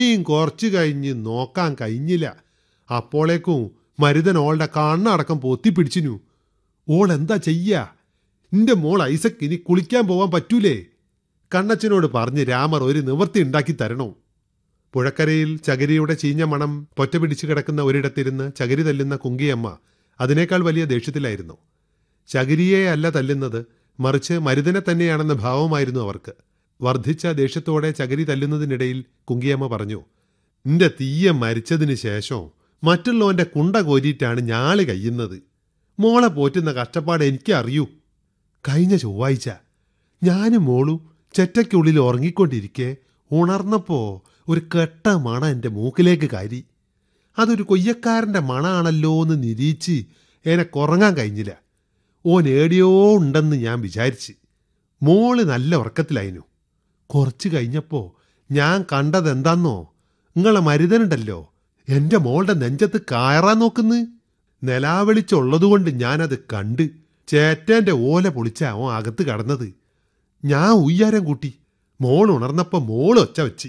ഇനിയും കുറച്ചു കഴിഞ്ഞ് നോക്കാൻ കഴിഞ്ഞില്ല അപ്പോളേക്കും മരുതൻ ഓളുടെ കണ്ണടക്കം പൊത്തിപ്പിടിച്ചിനു ഓൾ എന്താ ചെയ്യാ നിന്റെ മോൾ ഐസക് ഇനി കുളിക്കാൻ പോവാൻ പറ്റൂലേ കണ്ണച്ചനോട് പറഞ്ഞ് രാമർ ഒരു നിവൃത്തി ഉണ്ടാക്കി തരണോ പുഴക്കരയിൽ ചകരിയുടെ ചീഞ്ഞ മണം പൊറ്റ പിടിച്ചു കിടക്കുന്ന ഒരിടത്തിരുന്ന് ചകിരി തല്ലുന്ന കുങ്കിയമ്മ അതിനേക്കാൾ വലിയ ദേഷ്യത്തിലായിരുന്നു ചകിരിയെ അല്ല തല്ലുന്നത് മറിച്ച് മരുതനെ തന്നെയാണെന്ന ഭാവമായിരുന്നു അവർക്ക് വർദ്ധിച്ച ദേഷ്യത്തോടെ ചകിരി തല്ലുന്നതിനിടയിൽ കുങ്കിയമ്മ പറഞ്ഞു നിന്റെ തീയ മരിച്ചതിന് ശേഷം മറ്റുള്ളവന്റെ കുണ്ട കോരിയിട്ടാണ് ഞാള് കഴിയുന്നത് മോളെ പോറ്റുന്ന കഷ്ടപ്പാട് എനിക്ക് അറിയൂ കഴിഞ്ഞ ചൊവ്വാഴ്ച ഞാനും മോളും ചെറ്റയ്ക്കുള്ളിൽ ഉറങ്ങിക്കൊണ്ടിരിക്കെ ഉണർന്നപ്പോ ഒരു കെട്ട മണ എൻ്റെ മൂക്കിലേക്ക് കാരി അതൊരു കൊയ്യക്കാരൻ്റെ മണാണല്ലോ എന്ന് നിരീച്ച് എനക്കുറങ്ങാൻ കഴിഞ്ഞില്ല ഓൻ ഏടിയോ ഉണ്ടെന്ന് ഞാൻ വിചാരിച്ച് മോള് നല്ല ഉറക്കത്തിലായിരുന്നു കുറച്ച് കഴിഞ്ഞപ്പോ ഞാൻ കണ്ടത് എന്താന്നോ നിങ്ങളെ മരുതനുണ്ടല്ലോ എൻ്റെ മോളുടെ നെഞ്ചത്ത് കയറാൻ നോക്കുന്ന് നിലാവെളിച്ചുള്ളതുകൊണ്ട് ഞാനത് കണ്ട് ചേറ്റേൻ്റെ ഓല പൊളിച്ച ഓൻ അകത്ത് കടന്നത് ഞാൻ ഉയ്യാരം കൂട്ടി മോൾ ഉണർന്നപ്പോ മോൾ ഒച്ച വെച്ച്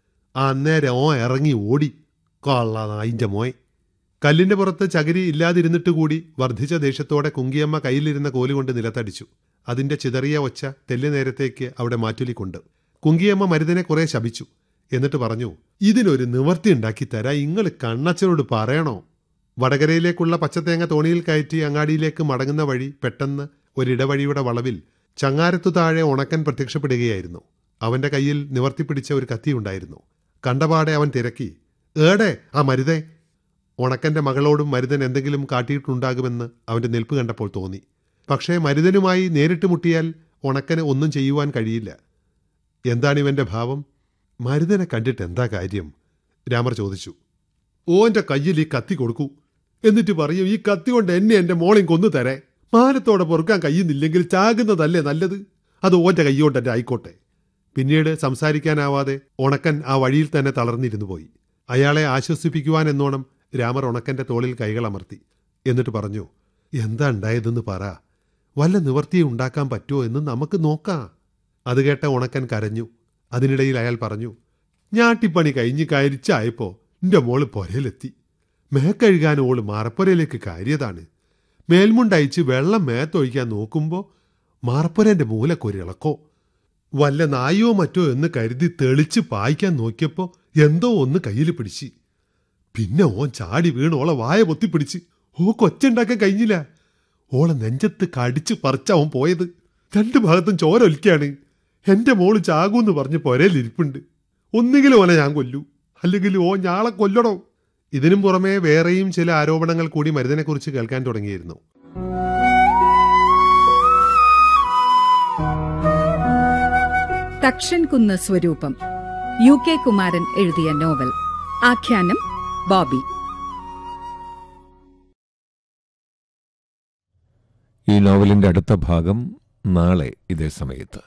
അന്നേരം ഓൻ ഇറങ്ങി ഓടി കൊള്ള നായിൻ്റെ മോയ് കല്ലിന്റെ പുറത്ത് ചകിരി ഇല്ലാതിരുന്നിട്ട് കൂടി വർദ്ധിച്ച ദേഷ്യത്തോടെ കുങ്കിയമ്മ കയ്യിലിരുന്ന കോലുകൊണ്ട് നിലത്തടിച്ചു അതിന്റെ ചിതറിയ ഒച്ച തെല്ലു നേരത്തേക്ക് അവിടെ മാറ്റുലിക്കൊണ്ട് കുങ്കിയമ്മ മരുതനെ കുറെ ശപിച്ചു എന്നിട്ട് പറഞ്ഞു ഇതിനൊരു നിവർത്തി ഉണ്ടാക്കി തരാ ഇങ്ങള് കണ്ണച്ചനോട് പറയണോ വടകരയിലേക്കുള്ള പച്ചത്തേങ്ങ തോണിയിൽ കയറ്റി അങ്ങാടിയിലേക്ക് മടങ്ങുന്ന വഴി പെട്ടെന്ന് ഒരിടവഴിയുടെ വളവിൽ ചങ്ങാരത്തു താഴെ ഉണക്കൻ പ്രത്യക്ഷപ്പെടുകയായിരുന്നു അവന്റെ കയ്യിൽ നിവർത്തി പിടിച്ച ഒരു കത്തിയുണ്ടായിരുന്നു കണ്ടപാടെ അവൻ തിരക്കി ഏടെ ആ മരുതേ ഉണക്കന്റെ മകളോടും മരുതൻ എന്തെങ്കിലും കാട്ടിയിട്ടുണ്ടാകുമെന്ന് അവന്റെ നിൽപ്പ് കണ്ടപ്പോൾ തോന്നി പക്ഷേ മരുതനുമായി നേരിട്ട് മുട്ടിയാൽ ഉണക്കന് ഒന്നും ചെയ്യുവാൻ കഴിയില്ല എന്താണ് ഇവന്റെ ഭാവം മരുതനെ കണ്ടിട്ട് എന്താ കാര്യം രാമർ ചോദിച്ചു ഓന്റെ കയ്യിൽ ഈ കത്തി കൊടുക്കൂ എന്നിട്ട് പറയും ഈ കത്തി കൊണ്ട് എന്നെ എന്റെ മോളെയും കൊന്നു തരേ മാനത്തോടെ പൊറുക്കാൻ കഴിയുന്നില്ലെങ്കിൽ ചാകുന്നതല്ലേ നല്ലത് അത് ഓന്റെ കൈകൊണ്ട് എന്റെ ആയിക്കോട്ടെ പിന്നീട് സംസാരിക്കാനാവാതെ ഉണക്കൻ ആ വഴിയിൽ തന്നെ തളർന്നിരുന്നു പോയി അയാളെ ആശ്വസിപ്പിക്കുവാൻ എന്നോണം രാമർ ഉണക്കന്റെ തോളിൽ കൈകൾ അമർത്തി എന്നിട്ട് പറഞ്ഞു എന്താ ഉണ്ടായതെന്ന് പറ വല്ല നിവർത്തിയെ ഉണ്ടാക്കാൻ പറ്റുമോ എന്ന് നമുക്ക് നോക്കാം അത് കേട്ട ഉണക്കൻ കരഞ്ഞു അതിനിടയിൽ അയാൾ പറഞ്ഞു ഞാട്ടിപ്പണി കഴിഞ്ഞ് കരിച്ചായപ്പോ എന്റെ മോള് പൊരയിലെത്തി മേക്കഴുകാൻ ഓള് മാറപ്പൊരയിലേക്ക് കയറിയതാണ് മേൽമുണ്ടയച്ച് വെള്ളം മേത്തൊഴിക്കാൻ നോക്കുമ്പോ മാറപ്പൊരന്റെ മൂലക്കൊരിളക്കോ വല്ല നായോ മറ്റോ എന്ന് കരുതി തെളിച്ച് പായിക്കാൻ നോക്കിയപ്പോ എന്തോ ഒന്ന് കയ്യിൽ പിടിച്ച് പിന്നെ ഓൻ ചാടി വീണ് ഓളെ വായ പൊത്തിപ്പിടിച്ച് ഓ കൊച്ചുണ്ടാക്കാൻ കഴിഞ്ഞില്ല ഓളെ നെഞ്ചത്ത് കടിച്ച് പറിച്ച അവൻ പോയത് രണ്ടു ഭാഗത്തും ചോര ഒലിക്കാണ് എന്റെ മോള് ചാകൂന്ന് പറഞ്ഞ് പൊരയിലിരിപ്പുണ്ട് ഒന്നുകിലും ഓനെ ഞാൻ കൊല്ലൂ അല്ലെങ്കിൽ ഓ ഞാളെ കൊല്ലടോ ഇതിനും പുറമെ വേറെയും ചില ആരോപണങ്ങൾ കൂടി മരുതിനെക്കുറിച്ച് കേൾക്കാൻ തുടങ്ങിയിരുന്നു തക്ഷൻകുന്ന് സ്വരൂപം യു കെ കുമാരൻ എഴുതിയ നോവൽ ആഖ്യാനം ബോബി ഈ നോവലിന്റെ അടുത്ത ഭാഗം നാളെ ഇതേ സമയത്ത്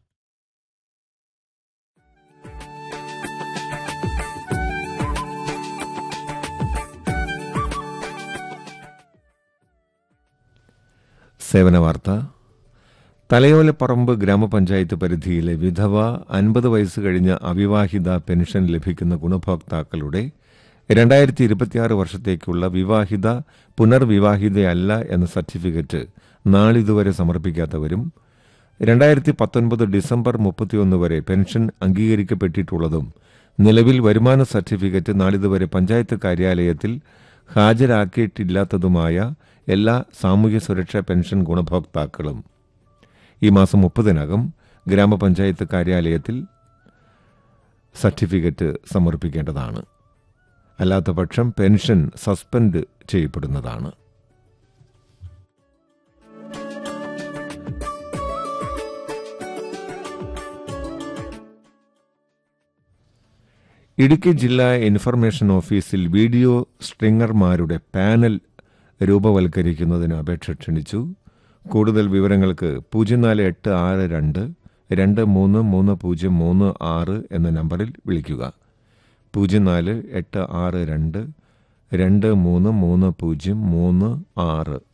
സേവന വാർത്ത തലയോലപ്പറമ്പ് ഗ്രാമപഞ്ചായത്ത് പരിധിയിലെ വിധവ അൻപത് വയസ്സ് കഴിഞ്ഞ അവിവാഹിത പെൻഷൻ ലഭിക്കുന്ന ഗുണഭോക്താക്കളുടെ രണ്ടായിരത്തി ഇരുപത്തിയാറ് വർഷത്തേക്കുള്ള വിവാഹിത പുനർവിവാഹിതയല്ല എന്ന സർട്ടിഫിക്കറ്റ് നാളിതുവരെ സമർപ്പിക്കാത്തവരും രണ്ടായിരത്തി പത്തൊൻപത് ഡിസംബർ മുപ്പത്തിയൊന്ന് വരെ പെൻഷൻ അംഗീകരിക്കപ്പെട്ടിട്ടുള്ളതും നിലവിൽ വരുമാന സർട്ടിഫിക്കറ്റ് നാളിതുവരെ പഞ്ചായത്ത് കാര്യാലയത്തിൽ ഹാജരാക്കിയിട്ടില്ലാത്തതുമായ എല്ലാ സാമൂഹ്യ സുരക്ഷാ പെൻഷൻ ഗുണഭോക്താക്കളും ഈ മാസം മുപ്പതിനകം ഗ്രാമപഞ്ചായത്ത് കാര്യാലയത്തിൽ സർട്ടിഫിക്കറ്റ് സമർപ്പിക്കേണ്ടതാണ് അല്ലാത്തപക്ഷം പെൻഷൻ സസ്പെൻഡ് ചെയ്യപ്പെടുന്നതാണ് ഇടുക്കി ജില്ലാ ഇൻഫർമേഷൻ ഓഫീസിൽ വീഡിയോ സ്ട്രിങ്ങർമാരുടെ പാനൽ രൂപവൽക്കരിക്കുന്നതിന് അപേക്ഷ ക്ഷണിച്ചു കൂടുതൽ വിവരങ്ങൾക്ക് പൂജ്യം നാല് എട്ട് ആറ് രണ്ട് രണ്ട് മൂന്ന് മൂന്ന് പൂജ്യം മൂന്ന് ആറ് എന്ന നമ്പറിൽ വിളിക്കുക പൂജ്യം നാല് എട്ട് ആറ് രണ്ട് രണ്ട് മൂന്ന് മൂന്ന് പൂജ്യം മൂന്ന് ആറ്